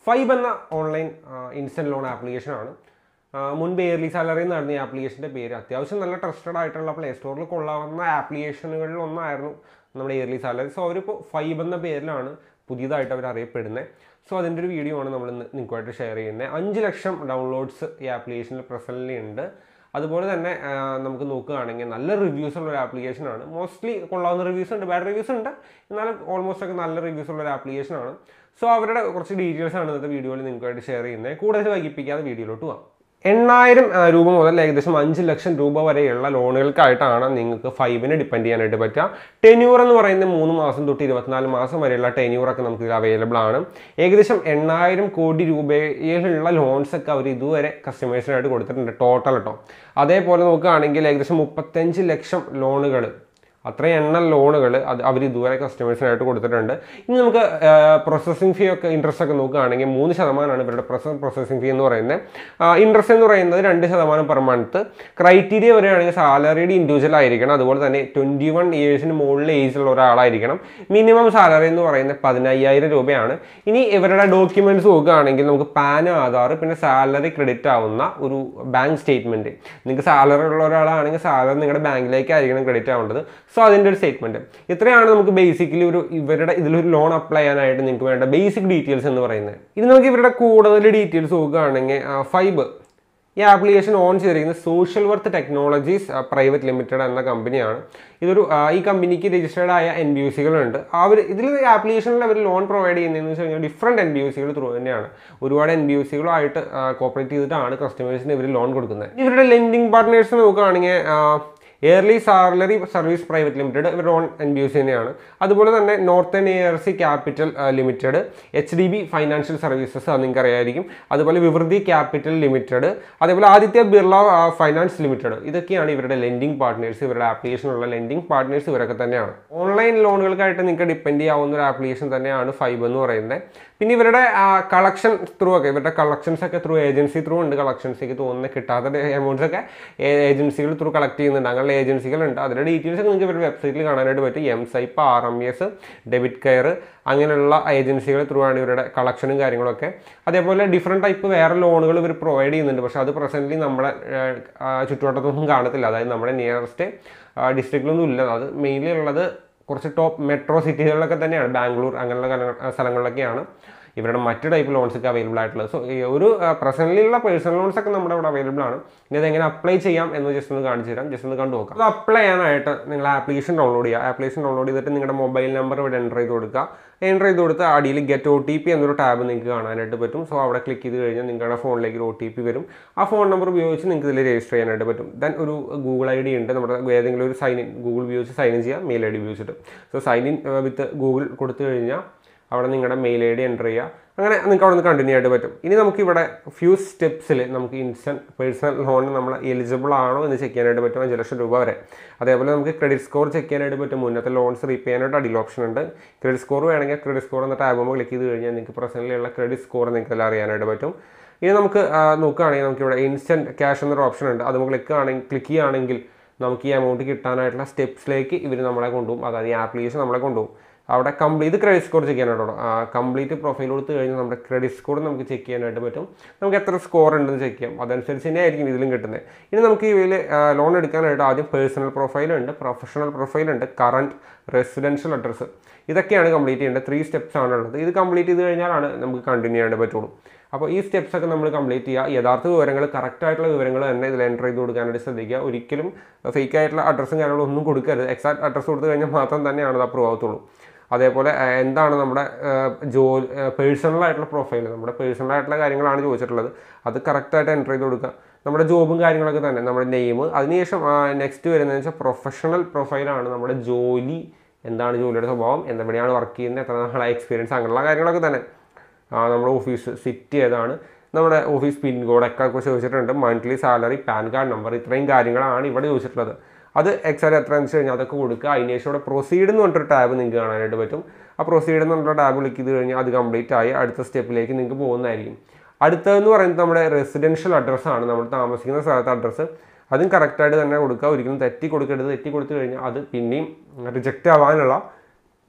ഫൈബ് എന്ന online instant loan ആപ്ലിക്കേഷനാണ് മുൻപ് ഇയർലി സാലറി എന്നായിരുന്നു ഈ ആപ്ലിക്കേഷൻ്റെ പേര് അത്യാവശ്യം നല്ല ട്രസ്റ്റഡ് ആയിട്ടുള്ള പ്ലേ സ്റ്റോറിൽ കൊള്ളാവുന്ന ആപ്ലിക്കേഷനുകളിൽ ഒന്നായിരുന്നു നമ്മുടെ ഇയർലി സാലറി സോ അവരിപ്പോൾ ഫൈബ് എന്ന പേരിലാണ് പുതിയതായിട്ട് അവർ അറിയപ്പെടുന്നത് സോ അതിൻ്റെ ഒരു വീഡിയോ ആണ് നമ്മൾ ഇന്ന് നിങ്ങൾക്കുമായിട്ട് ഷെയർ ചെയ്യുന്നത് അഞ്ച് ലക്ഷം ഡൗൺലോഡ്സ് ഈ ആപ്ലിക്കേഷനിൽ പ്രസൻ്റ് ഉണ്ട് അതുപോലെ തന്നെ ആ, നമുക്ക് നോക്കുകയാണെങ്കിൽ നല്ല റിവ്യൂസ് ഉള്ള ഒരു ആപ്ലിക്കേഷനാണ് മോസ്റ്റ്ലി കൊള്ളാവുന്ന റിവ്യൂസ് ഉണ്ട് ബാഡ് റിവ്യൂസ് ഉണ്ട് എന്നാലും ഓൾമോസ്റ്റ് ഒക്കെ നല്ല റിവ്യൂസ് ഉള്ള ഒരു ആപ്ലിക്കേഷനാണ് സോ അവരുടെ കുറച്ച് ഡീറ്റെയിൽസ് ആണ് ഇന്നത്തെ വീഡിയോയിൽ നിങ്ങൾക്കായിട്ട് ഷെയർ ചെയ്യുന്നത് കൂടുതൽ വൈകിപ്പിക്കാതെ വീഡിയോയിലോട്ട് പോകാം എണ്ണായിരം ആ, രൂപ മുതൽ ഏകദേശം അഞ്ച് ലക്ഷം രൂപ വരെയുള്ള ലോണുകൾക്കായിട്ടാണ് നിങ്ങൾക്ക് ഫൈവിന് ഡിപ്പെൻഡ് ചെയ്യാനായിട്ട് പറ്റുക ടെന്യൂർ എന്ന് പറയുന്നത് മൂന്ന് മാസം തൊട്ട് ഇരുപത്തിനാല് മാസം വരെയുള്ള ടെന്യൂർ ഒക്കെ നമുക്ക് അവൈലബിൾ ആണ് ഏകദേശം എണ്ണായിരം കോടി രൂപയിലുള്ള ലോൺസ് ഒക്കെ അവർ ഇതുവരെ കസ്റ്റമേഴ്സിനായിട്ട് കൊടുത്തിട്ടുണ്ട് ടോട്ടൽ കേട്ടോ അതേപോലെ നോക്കുകയാണെങ്കിൽ ഏകദേശം മുപ്പത്തഞ്ച് ലക്ഷം ലോണുകൾ അത്രയും എണ്ണ ലോണുകൾ അത് അവർ ഇതുവരെ കസ്റ്റമേഴ്സിനായിട്ട് കൊടുത്തിട്ടുണ്ട് ഇനി നമുക്ക് പ്രോസസ്സിംഗ് ഫീ ഒക്കെ ഇൻട്രസ്റ്റ് ഒക്കെ നോക്കുകയാണെങ്കിൽ മൂന്ന് ശതമാനമാണ് ഇവരുടെ പ്രോസസ്സിംഗ് ഫീ എന്ന് പറയുന്നത് ഇൻട്രസ്റ്റ് എന്ന് പറയുന്നത് രണ്ട് ശതമാനം പെർ മന്ത് ക്രൈറ്റീരിയ വരികയാണെങ്കിൽ സാലറിയുടെ ഇൻഡിവിജ്വൽ ആയിരിക്കണം അതുപോലെ തന്നെ ട്വൻറ്റി വൺ ഇയേഴ്സിന് മുകളിൽ ഏജ് ഉള്ള ഒരാളായിരിക്കണം മിനിമം സാലറി എന്ന് പറയുന്നത് പതിനയ്യായിരം രൂപയാണ് ഇനി ഇവരുടെ ഡോക്യുമെന്റ്സ് നോക്കുകയാണെങ്കിൽ നമുക്ക് പാൻ ആധാർ പിന്നെ സാലറി ക്രെഡിറ്റ് ആവുന്ന ഒരു ബാങ്ക് സ്റ്റേറ്റ്മെന്റ് നിങ്ങൾക്ക് സാലറി ഉള്ള ഒരാളാണെങ്കിൽ സാലറി നിങ്ങളുടെ ബാങ്കിലേക്കായിരിക്കണം ക്രെഡിറ്റ് ആവേണ്ടത് സോ അതിൻ്റെ ഒരു സ്റ്റേറ്റ്മെന്റ് ഇത്രയാണ് നമുക്ക് ബേസിക്കലി ഒരു ഇവരുടെ ഇതിലൊരു ലോൺ അപ്ലൈ ചെയ്യാനായിട്ട് നിങ്ങൾക്ക് വേണ്ട ബേസിക് ഡീറ്റെയിൽസ് എന്ന് പറയുന്നത് ഇത് നമുക്ക് ഇവരുടെ കൂടുതൽ ഡീറ്റെയിൽസ് നോക്കുകയാണെങ്കിൽ ഫൈബ് ഈ ആപ്ലിക്കേഷൻ ഓൺ ചെയ്തിരിക്കുന്നത് social worth technologies private limited എന്ന കമ്പനിയാണ് ഇതൊരു ആ, ഈ കമ്പനിക്ക് രജിസ്റ്റേർഡ് ആയ എൻ ബി യു സികളുണ്ട് അവർ ഇതിൽ ആപ്ലിക്കേഷനിൽ അവർ ലോൺ പ്രൊവൈഡ് ചെയ്യുന്നതെന്ന് വെച്ച് കഴിഞ്ഞാൽ ഡിഫറെൻറ്റ് എൻ ബി യു സികൾ ത്രൂ തന്നെയാണ് ഒരുപാട് എൻ ബി യു സികളുമായിട്ട് കോപ്പറേറ്റ് ചെയ്തിട്ടാണ് കസ്റ്റമേഴ്സിന് ഇവർ ലോൺ കൊടുക്കുന്നത് ഇവരുടെ ലെൻഡിങ് പാർട്ട്നേഴ്സ് നോക്കുകയാണെങ്കിൽ early salary service private limited ഇവരുടെ own N B U C തന്നെയാണ് അതുപോലെ തന്നെ northern A R C capital limited H D B financial services അത് നിങ്ങൾക്ക് അറിയായിരിക്കും അതുപോലെ വിവൃതി ക്യാപിറ്റൽ ലിമിറ്റഡ് അതേപോലെ ആദിത്യ ബിർള ഫൈനാൻസ് ലിമിറ്റഡ് ഇതൊക്കെയാണ് ഇവരുടെ ലെൻഡിങ് പാർട്ട്നേഴ്സ് ഇവരുടെ ആപ്ലിക്കേഷനുള്ള ലെൻഡിങ് പാർട്ട്നേഴ്സ് ഇവരൊക്കെ തന്നെയാണ് ഓൺലൈൻ ലോണുകൾക്കായിട്ട് നിങ്ങൾക്ക് ഡിപ്പെൻഡ് ചെയ്യാവുന്ന ഒരു ആപ്ലിക്കേഷൻ തന്നെയാണ് ഫൈബ് എന്ന് പറയുന്നത് പിന്നെ ഇവരുടെ കളക്ഷൻ ത്രൂ ഒക്കെ ഇവരുടെ കളക്ഷൻസ് ഒക്കെ ത്രൂ ഏജൻസി ത്രൂ ഉണ്ട് കളക്ഷൻസിക്ക് തോന്നുന്ന കിട്ടാത്ത എമൗണ്ട്സ് ഒക്കെ ഏജൻസികൾ ത്രൂ കളക്ട് ചെയ്യുന്നുണ്ട് അങ്ങനെയുള്ള ഏജൻസികളുണ്ട് അതിൻ്റെ ഡീറ്റെയിൽസ് ഒക്കെ നിങ്ങൾക്ക് ഇവരുടെ വെബ്സൈറ്റിൽ കാണാനായിട്ട് പറ്റും M swipe R M S debit care അങ്ങനെയുള്ള ഏജൻസികൾ ത്രൂ ആണ് ഇവരുടെ കളക്ഷനും കാര്യങ്ങളൊക്കെ അതേപോലെ ഡിഫറെൻറ്റ് ടൈപ്പ് വേറെ ലോണുകൾ ഇവർ പ്രൊവൈഡ് ചെയ്യുന്നുണ്ട് പക്ഷേ അത് പ്രസൻ്റ്ലി നമ്മുടെ ഏഹ്, ആ, ചുറ്റുവട്ടത്തൊന്നും കാണത്തില്ല അതായത് നമ്മുടെ നിയറസ്റ്റ് ഡിസ്ട്രിക്റ്റിലൊന്നും ഇല്ല അത് മെയിൻലി ഉള്ളത് കുറച്ച് ടോപ്പ് മെട്രോ സിറ്റികളിലൊക്കെ തന്നെയാണ് ബാംഗ്ലൂർ അങ്ങനെയുള്ള കല- സ്ഥലങ്ങളിലൊക്കെയാണ് ഇവരുടെ മറ്റ് ടൈപ്പ് ലോൺസ് ഒക്കെ അവൈലബിൾ ആയിട്ടുള്ളത് സോ ഒരു പ്രസൻ്റ്ലി ഉള്ള പേഴ്സണൽ ലോൺസ് ഒക്കെ നമ്മുടെ ഇവിടെ അവൈലബിൾ ആണ് ഇനി അത് എങ്ങനെ അപ്ലൈ ചെയ്യാം എന്ന് ജസ്റ്റ് ഒന്ന് കാണിച്ചു തരാം ജസ്റ്റ് ഒന്ന് കണ്ടു നോക്കാം അത് അപ്ലൈ ചെയ്യാനായിട്ട് നിങ്ങൾ ആപ്ലിക്കേഷൻ ഡൗൺലോഡ് ചെയ്യുക ആപ്ലിക്കേഷൻ ഡൗൺലോഡ് ചെയ്തിട്ട് നിങ്ങളുടെ മൊബൈൽ നമ്പർ ഇവിടെ എൻ്റർ ചെയ്ത് കൊടുക്കുക എൻ്റർ ചെയ്ത് കൊടുത്ത് അടിയിൽ ഗെറ്റ് ഒ ടി പി എന്നൊരു ടാബ് നിങ്ങൾക്ക് കാണാനായിട്ട് പറ്റും സോ അവിടെ ക്ലിക്ക് ചെയ്ത് കഴിഞ്ഞാൽ നിങ്ങളുടെ ഫോണിലേക്ക് ഒരു ഒ ടി പി വരും ആ ഫോൺ നമ്പർ ഉപയോഗിച്ച് നിങ്ങൾക്ക് ഇതിൽ രജിസ്റ്റർ ചെയ്യാനായിട്ട് പറ്റും ദെൻ ഒരു ഗൂഗിൾ ഐ ഡി ഉണ്ട് നമ്മുടെ ഏതെങ്കിലും ഒരു സൈൻ ഇൻ ഗൂഗിൾ ഉപയോഗിച്ച് സൈൻ ഇൻ ചെയ്യാം മെയിൽ ഐ ഡി ഉപയോഗിച്ചിട്ട് so sign in with Google കൊടുത്തു കഴിഞ്ഞാൽ അവിടെ നിങ്ങളുടെ മെയിൽ ഐ ഡി എൻ്റർ ചെയ്യുക അങ്ങനെ നിങ്ങൾക്ക് അവിടെ നിന്ന് കണ്ടിന്യൂ ആയിട്ട് പറ്റും ഇനി നമുക്ക് ഇവിടെ ഫ്യൂ സ്റ്റെപ്സിൽ നമുക്ക് ഇൻസ്റ്റൻറ്റ് പേഴ്സണൽ ലോൺ നമ്മൾ എലിജിബിൾ ആണോ എന്ന് ചെക്ക് ചെയ്യാനായിട്ട് പറ്റും അഞ്ച് ലക്ഷം രൂപ വരെ അതേപോലെ നമുക്ക് ക്രെഡിറ്റ് സ്കോർ ചെക്ക് ചെയ്യാനായിട്ട് പറ്റും മുന്നത്തെ ലോൺസ് റീപേ ചെയ്യാനായിട്ട് അടിയിൽ ഓപ്ഷൻ ഉണ്ട് ക്രെഡിറ്റ് സ്കോർ വേണമെങ്കിൽ ക്രെഡിറ്റ് സ്കോർ എന്ന ടാബുമ്പോൾ ക്ലിക്ക് ചെയ്ത് കഴിഞ്ഞാൽ നിങ്ങൾക്ക് പ്രസൻറ്റിലുള്ള ക്രെഡിറ്റ് സ്കോർ നിങ്ങൾക്ക് എല്ലാം അറിയാനായിട്ട് പറ്റും ഇനി നമുക്ക് ആ, നോക്കുകയാണെങ്കിൽ നമുക്ക് ഇവിടെ ഇൻസ്റ്റൻറ്റ് ക്യാഷ് എന്നൊരു ഓപ്ഷൻ ഉണ്ട് അത് ക്ലിക്ക് ആണെങ്കിൽ ക്ലിക്ക് ചെയ്യുകയാണെങ്കിൽ നമുക്ക് ഈ എമൗണ്ട് കിട്ടാനായിട്ടുള്ള സ്റ്റെപ്സിലേക്ക് ഇവർ നമ്മളെ കൊണ്ടുപോകും അതായത് ഈ ആപ്ലിക്കേഷൻ നമ്മളെ കൊണ്ടുപോകും അവിടെ കംപ്ലീറ്റ് ക്രെഡിറ്റ് സ്കോർ ചെക്ക് ചെയ്യാനായിട്ടോ കംപ്ലീറ്റ് പ്രൊഫൈൽ കൊടുത്ത് കഴിഞ്ഞാൽ നമ്മുടെ ക്രെഡിറ്റ് സ്കോർ നമുക്ക് ചെക്ക് ചെയ്യാനായിട്ട് പറ്റും നമുക്ക് എത്ര സ്കോർ ഉണ്ടെന്ന് ചെക്ക് ചെയ്യാം അതനുസരിച്ച് തന്നെ ആയിരിക്കും ഇതിലും കിട്ടുന്നത് ഇനി നമുക്ക് ഇതിൽ ലോൺ എടുക്കാനായിട്ട് ആദ്യം പേഴ്സണൽ പ്രൊഫൈൽ ഉണ്ട് പ്രൊഫഷണൽ പ്രൊഫൈൽ ഉണ്ട് കറണ്ട് റെസിഡൻഷ്യൽ അഡ്രസ്സ് ഇതൊക്കെയാണ് കംപ്ലീറ്റ് ചെയ്യേണ്ടത് ത്രീ സ്റ്റെപ്സ് ആണുള്ളത് ഇത് കംപ്ലീറ്റ് ചെയ്ത് കഴിഞ്ഞാലാണ് നമുക്ക് കണ്ടിന്യൂ ചെയ്യാനായിട്ട് പറ്റുള്ളൂ അപ്പോൾ ഈ സ്റ്റെപ്സ് ഒക്കെ നമ്മൾ കംപ്ലീറ്റ് ചെയ്യുക യഥാർത്ഥ വിവരങ്ങൾ കറക്റ്റ് ആയിട്ടുള്ള വിവരങ്ങൾ തന്നെ ഇതിൽ എൻ്റർ ചെയ്ത് കൊടുക്കാനായിട്ട് ശ്രദ്ധിക്കുക ഒരിക്കലും ഫേക്ക് ആയിട്ടുള്ള അഡ്രസ്സും കാര്യങ്ങളും ഒന്നും കൊടുക്കരുത് എക്സാക്ട് അഡ്രസ്സ് കൊടുത്തു കഴിഞ്ഞാൽ മാത്രം തന്നെയാണ് അത് അപ്രൂവ് ആവത്തുള്ളൂ അതേപോലെ ആ, എന്താണ് നമ്മുടെ ജോ പേഴ്സണൽ ആയിട്ടുള്ള പ്രൊഫൈൽ നമ്മുടെ പേഴ്സണൽ ആയിട്ടുള്ള കാര്യങ്ങളാണ് ചോദിച്ചിട്ടുള്ളത് അത് കറക്റ്റായിട്ട് എൻ്റർ ചെയ്ത് കൊടുക്കുക നമ്മുടെ ജോബും കാര്യങ്ങളൊക്കെ തന്നെ നമ്മുടെ നെയിം അതിനുശേഷം നെക്സ്റ്റ് വരുന്നതെന്ന് വെച്ചാൽ പ്രൊഫഷണൽ പ്രൊഫൈലാണ് നമ്മുടെ ജോലി എന്താണ് ജോലിയുടെ സ്വഭാവം എവിടെയാണ് വർക്ക് ചെയ്യുന്നത് എത്ര നാളായ എക്സ്പീരിയൻസ് അങ്ങനെയുള്ള കാര്യങ്ങളൊക്കെ തന്നെ ആ, നമ്മുടെ ഓഫീസ് സിറ്റി ഏതാണ് നമ്മുടെ ഓഫീസ് പിൻകോഡൊക്കെ ചോദിച്ചിട്ടുണ്ട് monthly salary PAN card number ഇത്രയും കാര്യങ്ങളാണ് ഇവിടെ ചോദിച്ചിട്ടുള്ളത് അത് എക്സാക്ട് എത്ര വെച്ച് കഴിഞ്ഞാൽ അതൊക്കെ കൊടുക്കുക അതിന് ശേഷം ഇവിടെ പ്രൊസീഡ് എന്ന് പറഞ്ഞിട്ടൊരു ടാബ് നിങ്ങൾക്ക് കാണാനായിട്ട് പറ്റും ആ പ്രൊസീഡ് എന്ന് പറഞ്ഞിട്ട് ടാബ് ക്ലിക്ക് ചെയ്ത് കഴിഞ്ഞാൽ അത് കംപ്ലീറ്റ് ആയി അടുത്ത സ്റ്റെപ്പിലേക്ക് നിങ്ങൾക്ക് പോകുന്നതായിരിക്കും അടുത്തതെന്ന് പറയുന്നത് നമ്മുടെ റെസിഡൻഷ്യൽ അഡ്രസ്സാണ് നമ്മൾ താമസിക്കുന്ന സ്ഥലത്തെ അഡ്രസ്സ് അതും കറക്റ്റായിട്ട് തന്നെ കൊടുക്കുക ഒരിക്കലും തെറ്റി കൊടുക്കരുത് തെറ്റി കൊടുത്തു കഴിഞ്ഞാൽ അത് പിന്നെയും റിജക്റ്റ് ആവാനുള്ള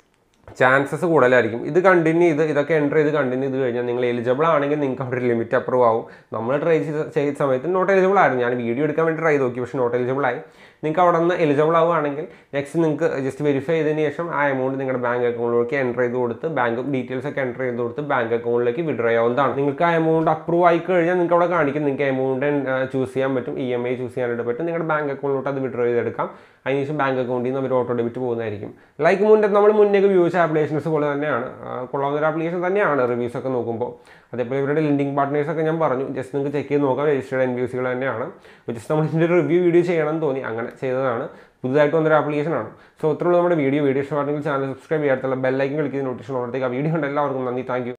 ചാൻസസ് കൂടുതലായിരിക്കും ഇത് കണ്ടിന്യൂ ചെയ്ത് ഇതൊക്കെ എൻ്റർ ചെയ്ത് കണ്ടിന്യൂ ചെയ്ത് കഴിഞ്ഞാൽ നിങ്ങൾ എലിജിബിൾ ആണെങ്കിൽ നിങ്ങൾക്ക് അവിടെ ഒരു ലിമിറ്റ് അപ്രൂവ് ആവും നമ്മൾ ട്രൈ ചെയ്ത ചെയ്ത സമയത്ത് നോട്ട് എലിജിബിൾ ആയിരുന്നു ഞാൻ വീഡിയോ എടുക്കാൻ വേണ്ടി ട്രൈ നോക്കി പക്ഷേ നോട്ട് എലിജിബിൾ ആയി നിങ്ങൾക്ക് അവിടെ നിന്ന് എലിജിബിൾ ആവുകയാണെങ്കിൽ നെക്സ്റ്റ് നിങ്ങൾക്ക് ജസ്റ്റ് വെരിഫൈ ചെയ്തതിന് ശേഷം ആ എമൗണ്ട് നിങ്ങളുടെ ബാങ്ക് അക്കൗണ്ടിലേക്ക് എൻ്റർ ചെയ്ത് കൊടുത്ത് ബാങ്ക് ഡീറ്റെയിൽസ് ഒക്കെ എൻ്റർ ചെയ്ത് കൊടുത്ത് ബാങ്ക് അക്കൗണ്ടിലേക്ക് വിഡ്രോ ചെയ്യാവുന്നതാണ് നിങ്ങൾക്ക് ആ എമൗണ്ട് അപ്രൂവ് ആയി കഴിഞ്ഞാൽ നിങ്ങൾക്ക് അവിടെ കാണിക്കും നിങ്ങൾക്ക് എമൗണ്ട് ചൂസ് ചെയ്യാൻ പറ്റും ഇ എം ഐ ചൂസ് ചെയ്യാനായിട്ട് പറ്റും നിങ്ങളുടെ ബാങ്ക് അക്കൗണ്ടിലോട്ട് അത് വിഡ്രോ ചെയ്തെടുക്കാം അതിനുശേഷം ബാങ്ക് അക്കൗണ്ടിൽ നിന്ന് അവർ ഓട്ടോ ഡെബിറ്റ് പോകുന്നതായിരിക്കും ലൈക്ക് മുന്നേ നമ്മൾ മുന്നേ ഉപയോഗിച്ച ആപ്ലിക്കേഷൻസ് പോലെ തന്നെയാണ് ആ, കൊള്ളാവുന്ന ഒരു ആപ്ലിക്കേഷൻ തന്നെയാണ് റിവ്യൂസ് ഒക്കെ നോക്കുമ്പോൾ അതേപോലെ ഇവരുടെ ലിങ്കിങ് പാർട്ട്നേഴ്സ് ഒക്കെ ഞാൻ പറഞ്ഞു ജസ്റ്റ് നിങ്ങൾക്ക് ചെക്ക് ചെയ്ത് നോക്കാം രജിസ്റ്റേഡ് എൻ ബി സികൾ തന്നെയാണ് ജസ്റ്റ് നമ്മൾ ഇതിൻ്റെ റിവ്യൂ വീഡിയോ ചെയ്യണം എന്ന് തോന്നി അങ്ങനെ ചെയ്തതാണ് പുതുതായിട്ട് വന്നൊരു ആപ്ലിക്കേഷനാണ് സോ ഇത്രയുള്ള നമ്മുടെ വീഡിയോ വീഡിയോ ഇഷ്ടമാണെങ്കിൽ ചാനൽ സബ്സ്ക്രൈബ് ചെയ്യാത്തുള്ള ബെല്ലൈക്കൻ ക്ലിക്ക് ചെയ്ത് നോട്ടിഫിക്കേഷൻ ഓർത്തേക്ക് ആ വീഡിയോ ഉണ്ട് എല്ലാവർക്കും നന്ദി താങ്ക്